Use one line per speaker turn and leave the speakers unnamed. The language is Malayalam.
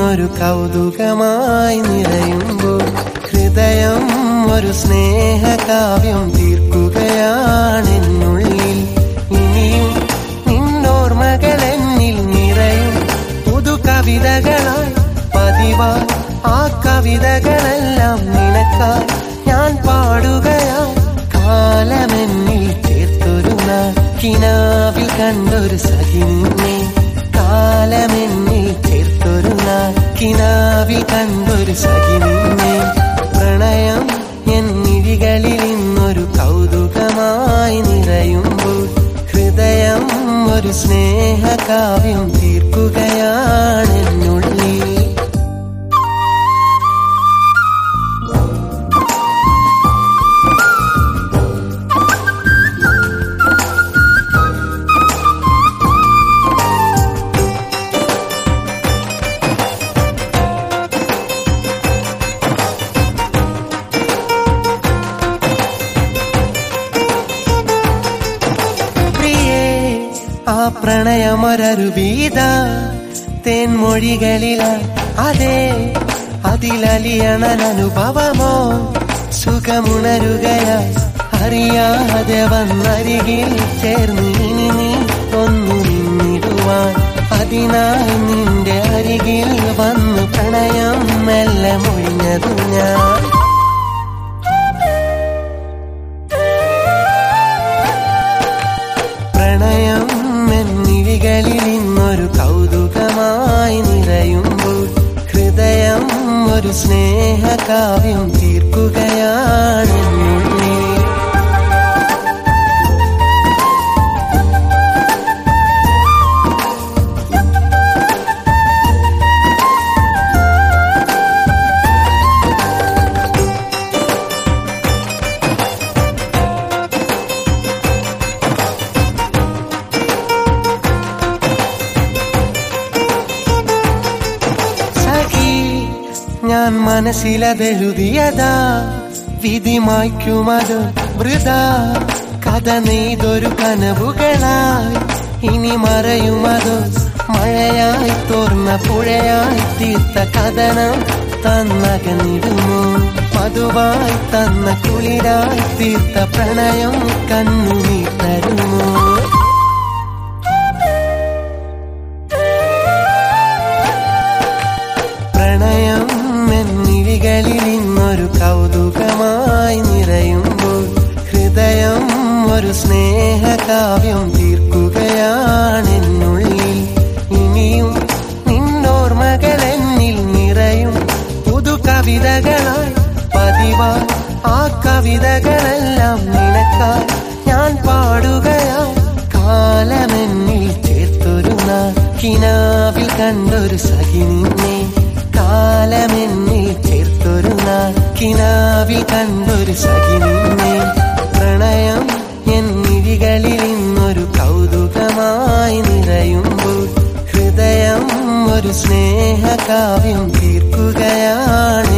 ഇന്നൊരു കൗതുകമായി നിറയുമ്പോൾ ഹൃദയം ഒരു സ്നേഹകാവ്യം തീർക്കുകയാണെന്നുള്ളിൽ ഇനിയും നിന്നോർമകൾ എന്നിൽ നിറയും പുതു കവിതകളായി പതിവായി ആ കവിതകളെല്ലാം നിനക്കായി ഞാൻ പാടുകയാ കാലമെന്നിൽ ചേർത്തൊരു നാൾ കിനാവിൽ കണ്ടൊരു സഖിനെ കാലമെന്നിൽ ചേർത്തൊരു നാൾ കിനാവിൽ കണ്ടൊരു സഖിനെ പ്രണയം എന്നിഴികളിൽ ഇന്നൊരു കൗതുകമായി നിറയുമ്പോൾ ഹൃദയം ഒരു സ്നേഹകാവ്യം തീർക്കുകയാണെന്നുള്ളിൽ പ്രിയേ ആ പ്രണയമൊരരുവീത തേൻമൊഴികളില അതെ അതിലലിയണൻ അനുഭവമോ സുഖമുണരുകയായി അറിയാതെ വന്നരികിൽ ചേർന്ന് ഇനി നീ ഒന്നു നിന്നിടുവാൻ അതിനായി നിന്റെ അരികിൽ വന്നു പ്രണയം മെല്ലെ മൊഴിഞ്ഞതു ഞാൻ പ്രണയം എന്നിഴികളിൽ ഇന്നൊരു കൗതുകമായി നിറയുമ്പോൾ ഹൃദയം ഒരു സ്നേഹകാവ്യം തീർക്കുകയാണെന്നുള്ളിൽ സഖി ഞാൻ മനസ്സിലതെഴുതിയതാ വിധി മായ്ക്കുമത് വൃത കഥ നെയ്തൊരു കനവുകളായി ഇനി മറയുമതോ മഴയായി തോർന്ന പുഴയായി തീർത്ത കഥനം തന്നകന്നിടുമോ മധുവായി തന്ന കുളിരായി തീർത്ത പ്രണയം കണ്ണുനീ തരുമോ പ്രണയം എന്നിഴികളിൽ ഇന്നൊരു കൗതുകമായി നിറയുമ്പോൾ ഹൃദയം ഒരു സ്നേഹകാവ്യം തീർക്കുകയാണെന്നുള്ളിൽ ഇനിയും നിന്നോർമകൾ എന്നിൽ നിറയും പുതു കവിതകളായി പതിവായി ആ കവിതകളെല്ലാം നിനക്കായി ഞാൻ പാടുകയാ കാലമെന്നിൽ ചേർത്തൊരു നാൾ കിനാവിൽ കണ്ടൊരു സഖിനെ കാലമെന്നിൽ ചേർത്തൊരു നാൾ കിനാവിൽ കണ്ടൊരു സഖിനെ പ്രണയം എന്നിഴികളിൽ ഇന്നൊരു കൗതുകമായി നിറയുമ്പോൾ ഹൃദയം ഒരു സ്നേഹകാവ്യം തീർക്കുകയാണ്